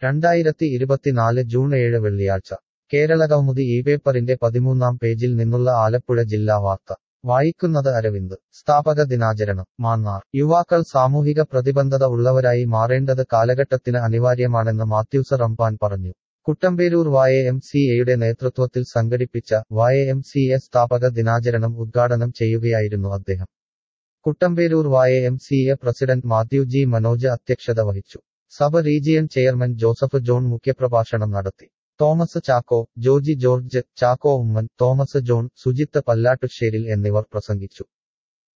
രണ്ടായിരത്തി ഇരുപത്തിനാല് ജൂൺ ഏഴ് വെള്ളിയാഴ്ച കേരളകൗമുദി ഈ പേപ്പറിന്റെ പതിമൂന്നാം പേജിൽ നിന്നുള്ള ആലപ്പുഴ ജില്ലാ വാർത്ത വായിക്കുന്നത് അരവിന്ദ് സ്ഥാപക ദിനാചരണം മാന്നാർ യുവാക്കൾ സാമൂഹിക പ്രതിബദ്ധത ഉള്ളവരായി മാറേണ്ടത് കാലഘട്ടത്തിന് അനിവാര്യമാണെന്ന് മാത്യൂസ് റംപാൻ പറഞ്ഞു കുട്ടമ്പേരൂർ വായ എം സി എയുടെ നേതൃത്വത്തിൽ സംഘടിപ്പിച്ച വായ എം സി എ സ്ഥാപക ദിനാചരണം ഉദ്ഘാടനം ചെയ്യുകയായിരുന്നു അദ്ദേഹം കുട്ടമ്പേരൂർ വായ M C A president Mathew G Manoj അധ്യക്ഷത വഹിച്ചു സഭ റീജിയൻ ചെയർമാൻ ജോസഫ് ജോൺ മുഖ്യപ്രഭാഷണം നടത്തി തോമസ് ചാക്കോ ജോജി ജോർജ് ചാക്കോ ഉമ്മൻ തോമസ് ജോൺ സുജിത്ത് പല്ലാട്ടുശ്ശേരിൽ എന്നിവർ പ്രസംഗിച്ചു